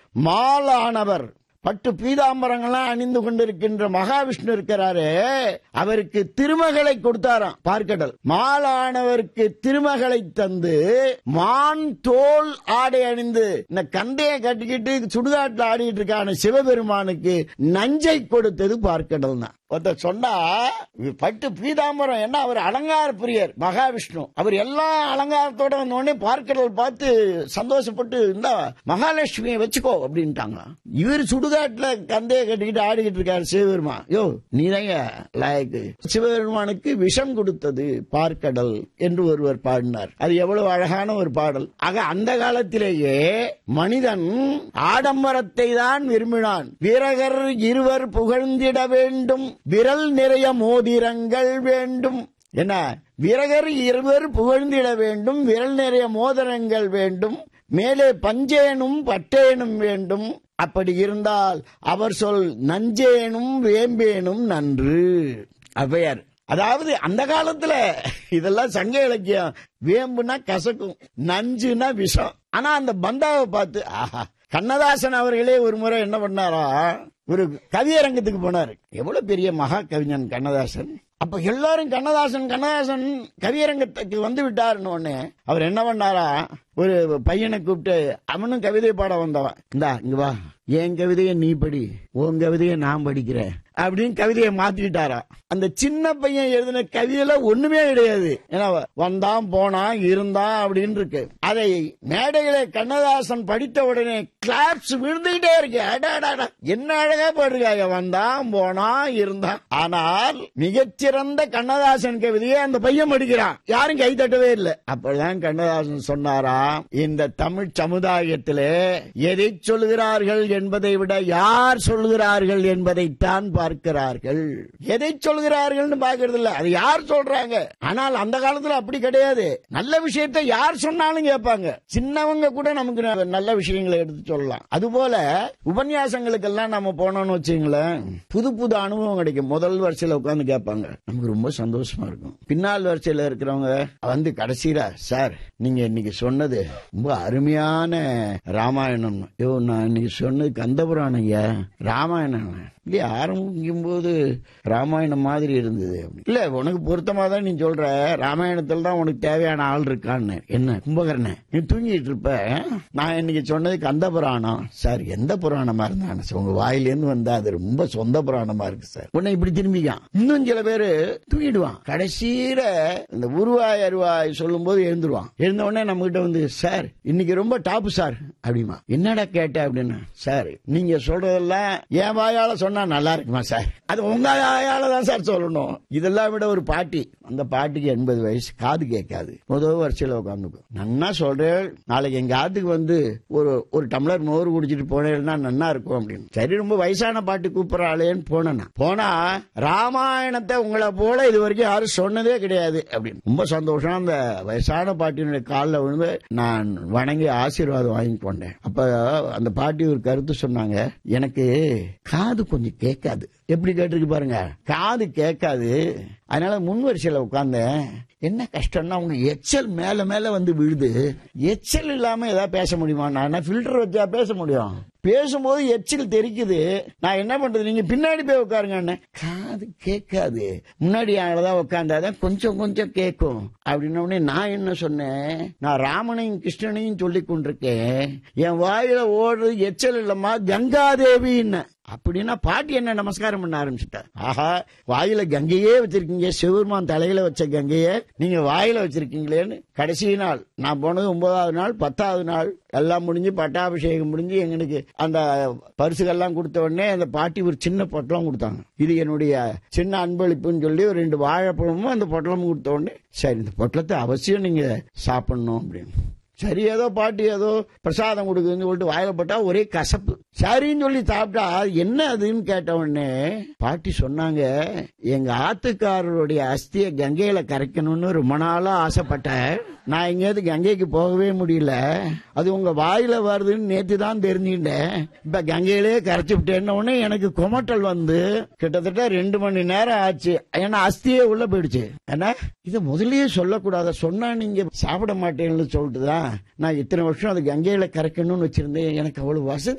மாலானவர் பட்டு பீதாம்பரங்கள்லாம் அணிந்து கொண்டிருக்கின்ற மகாவிஷ்ணு இருக்கிறாரு அவருக்கு திருமகளை கொடுத்தாராம் பார்க்கடல் மாலானவருக்கு திருமகளை தந்து மான் தோல் ஆடை அணிந்து இந்த கந்தையை கட்டிக்கிட்டு சுடுகாட்டில் ஆடிட்டு இருக்கான சிவபெருமானுக்கு நஞ்சை கொடுத்தது பார்க்கடல் தான் ஒருத்தர் சொன்னா இது பட்டு பீதாம்பரம் என்ன அவர் அலங்கார பிரியர் மகாவிஷ்ணு அவர் எல்லா அலங்காரத்தோட வந்த உடனே பார்க்கடல் பார்த்து சந்தோஷப்பட்டு இந்த மகாலட்சுமியை வச்சுக்கோ அப்படின்ட்டாங்க இவர் சுடுகாட்டுல கந்தையை கட்டிக்கிட்டு ஆடிக்கிட்டு இருக்காரு சிவபெருமா யோ நீதாங்க லாயக்கு சிவபெருமானுக்கு விஷம் கொடுத்தது பார்க்கடல் என்று ஒருவர் பாடினார் அது எவ்வளவு அழகான ஒரு பாடல் ஆக அந்த காலத்திலேயே மனிதன் ஆடம்பரத்தை தான் விரும்பினான் வீரகர் இருவர் புகழ்ந்திட வேண்டும் விரல் நிறைய மோதிரங்கள் வேண்டும் என்ன வீரகர் இருவர் புகழ்ந்திட வேண்டும் விரல் நிறைய மோதிரங்கள் வேண்டும் மேலே பஞ்சேனும் பட்டேனும் வேண்டும் அப்படி இருந்தால் அவர் சொல் நஞ்சேனும் வேம்பேனும் நன்று அவ்வையார் அதாவது அந்த காலத்துல இதெல்லாம் சங்க இலக்கியம் வேம்புனா கசக்கும் நஞ்சுனா விஷம் ஆனா அந்த பந்தாவை பார்த்து ஆஹா கண்ணதாசன் அவர்களே ஒரு முறை என்ன பண்ணாரா ஒரு கவியரங்கத்துக்கு போனாரு எவ்வளவு பெரிய மகா கவிஞன் கண்ணதாசன் அப்ப எல்லாரும் கண்ணதாசன் கண்ணதாசன் கவியரங்கத்துக்கு வந்து விட்டாருன்னு உடனே அவர் என்ன பண்ணாரா ஒரு பையனை கூப்பிட்டு அவனும் கவிதை பாட வந்தவன் இந்தா இங்க வா என் கவிதையை நீ படி உன் கவிதையை நான் படிக்கிறேன் அப்படின்னு கவிதையை மாத்திக்கிட்டாரா அந்த சின்ன பையன் எழுதின கவிதையில ஒண்ணுமே கிடையாது ஏன்னா வந்தான் போனான் இருந்தான் அப்படின்னு இருக்கு அதை மேடையில கண்ணதாசன் படித்த உடனே கிளாப்ஸ் விழுந்துகிட்டே இருக்கு அடாடாடா என்ன அழகா பாடுறாங்க வந்தான் போனான் இருந்தான் ஆனால் மிகச்சிறந்த கண்ணதாசன் கவிதையை அந்த பையன் படிக்கிறான் யாரும் கை தட்டவே இல்லை அப்பதான் கண்ணதாசன் சொன்னாரா இந்த தமிழ் சமுதாயத்திலே எதை சொல்கிறார்கள் என்பதை விட யார் சொல்கிறார்கள் என்பதைத்தான் பார்க்கிறார்கள் எதை சொல்கிறார்கள் பார்க்கறது இல்ல அது யார் சொல்றாங்க ஆனால் அந்த காலத்துல அப்படி கிடையாது நல்ல விஷயத்தை யார் சொன்னாலும் கேட்பாங்க சின்னவங்க கூட நமக்கு ந- நல்ல விஷயங்களை எடுத்து சொல்லலாம் அதுபோல உபன்யாசங்களுக்கெல்லாம் நம்ம போனோம்னு வச்சுங்களேன் புது புது அனுபவம் கிடைக்கும் முதல் வரிசையில உட்கார்ந்து கேட்பாங்க நமக்கு ரொம்ப சந்தோஷமா இருக்கும் பின்னால் வரிசையில இருக்கிறவங்க வந்து கடைசியில சார் நீங்க இன்னைக்கு சொன்னது ரொம்ப அருமையான ராமாயணம் ஐயோ நான் இன்னைக்கு சொன்னது கந்தபுராணம் ஐயா ராமாயணம் இல்லையா ஆரம்பிக்கும் போது ராமாயணம் மாதிரி இருந்தது அப்படி. இல்ல உனக்கு பொருத்தமா தான் நீ சொல்ற ராமாயணத்துல தான் உனக்கு தேவையான ஆள் இருக்கான்னு என்ன கும்பகர்ணன் நீ தூங்கிட்டு இருப்ப நான் இன்னைக்கு சொன்னது கந்த புராணம் சார் எந்த புராணமா இருந்தானு சார் உங்க வாயிலேருந்து வந்தா அது ரொம்ப சொந்த புராணமா இருக்கு சார் உன்னை இப்படி திரும்பிக்கான் இன்னும் சில பேரு தூங்கிடுவான் கடைசியில இந்த உருவாய் அருவாய் சொல்லும் போது எழுந்துருவான் எழுந்த உடனே நம்ம கிட்ட வந்து சார் இன்னைக்கு ரொம்ப டாப் சார் அப்படிமா என்னடா கேட்ட அப்படின்னு சார் நீங்க சொல்றதெல்லாம் என் வாயால சொன்னா நல்லா இருக்குமா சார் அது உங்க வாயால தான் சார் சொல்லணும் இதெல்லாம் விட ஒரு பாட்டி அந்த பாட்டிக்கு எண்பது வயசு காது கேட்காது முதல் வரிசையில உட்காந்துக்கும் நன்னா சொல்றேன் நாளைக்கு எங்க ஆத்துக்கு வந்து ஒரு ஒரு டம்ளர் மோர் குடிச்சிட்டு போனேன்னா நன்னா இருக்கும் அப்படின்னு சரி ரொம்ப வயசான பாட்டி கூப்பிடறாளேன்னு போனேன் நான். போனா ராமாயணத்தை உங்களை போல இது வரைக்கும் யாரும் சொன்னதே கிடையாது அப்படின்னு ரொம்ப சந்தோஷம் அந்த வயசான பாட்டியினுடைய காலில் விழுந்து நான் வணங்கி ஆசீர்வாதம் வாங்கி கொண்டேன் அப்ப அந்த பாட்டி ஒரு கருத்து சொன்னாங்க எனக்கு காது கொஞ்சம் கேட்காது எப்படி கேட்டிருக்கு பாருங்க காது கேட்காது அதனால முன் வரிசையில உட்கார்ந்தேன் என்ன கஷ்டம்னா உங்க எச்சல் மேல மேல வந்து விழுது எச்சல் இல்லாம ஏதாவது பேச முடியுமா நான் ஃபில்டர் வச்சா பேச முடியும் பேசும்போது எச்சில் தெரிக்குது நான் என்ன பண்றது நீங்க பின்னாடி போய் உட்காருங்க காது கேட்காது முன்னாடி தான் உட்காந்தாதான் கொஞ்சம் கொஞ்சம் கேட்கும் அப்படின்ன உடனே நான் என்ன சொன்னேன் நான் ராமனையும் கிருஷ்ணனையும் சொல்லி கொண்டிருக்கேன் என் வாயில ஓடுறது எச்சல் இல்லம்மா கங்காதேவின்னு அப்படின்னா பாட்டி என்ன நமஸ்காரம் பண்ண ஆரம்பிச்சுட்டா ஆஹா வாயில கங்கையே வச்சிருக்கீங்க சிவபெருமான் தலையில வச்ச கங்கையே நீங்க வாயில வச்சிருக்கீங்களேன்னு கடைசி நாள் நான் போனது ஒன்பதாவது நாள் பத்தாவது நாள் எல்லாம் முடிஞ்சு பட்டாபிஷேகம் முடிஞ்சு எங்களுக்கு அந்த பரிசுகள்லாம் கொடுத்த உடனே அந்த பாட்டி ஒரு சின்ன பொட்டலம் கொடுத்தாங்க இது என்னுடைய சின்ன அன்பளிப்புன்னு சொல்லி ஒரு ரெண்டு வாழைப்பழமும் அந்த பொட்டலமும் கொடுத்த உடனே சரி இந்த பொட்டலத்தை அவசியம் நீங்க சாப்பிடணும் அப்படின்னு சரி ஏதோ பாட்டி ஏதோ பிரசாதம் கொடுக்குதுன்னு சொல்லிட்டு வாயில போட்டா ஒரே கசப்பு சரின்னு சொல்லி சாப்பிட்டா அது என்ன அதுன்னு கேட்ட உடனே பாட்டி சொன்னாங்க எங்க ஆத்துக்காரருடைய அஸ்தியை கங்கையில கரைக்கணும்னு ரொம்ப நாளா ஆசைப்பட்டேன் நான் எங்கேயாவது கங்கைக்கு போகவே முடியல அது உங்க வாயில வருதுன்னு நேத்து தான் தெரிஞ்சுட்டேன் இப்ப கங்கையிலே கரைச்சு விட்டேன்ன உடனே எனக்கு குமட்டல் வந்து கிட்டத்தட்ட ரெண்டு மணி நேரம் ஆச்சு ஏன்னா அஸ்தியே உள்ள போயிடுச்சு ஏன்னா இதை முதல்லயே சொல்லக்கூடாத சொன்னா நீங்க சாப்பிட மாட்டேன்னு சொல்லிட்டு தான் நான் இத்தனை வருஷம் அது கங்கையில கரைக்கணும்னு வச்சிருந்தேன் எனக்கு அவ்வளவு வசதி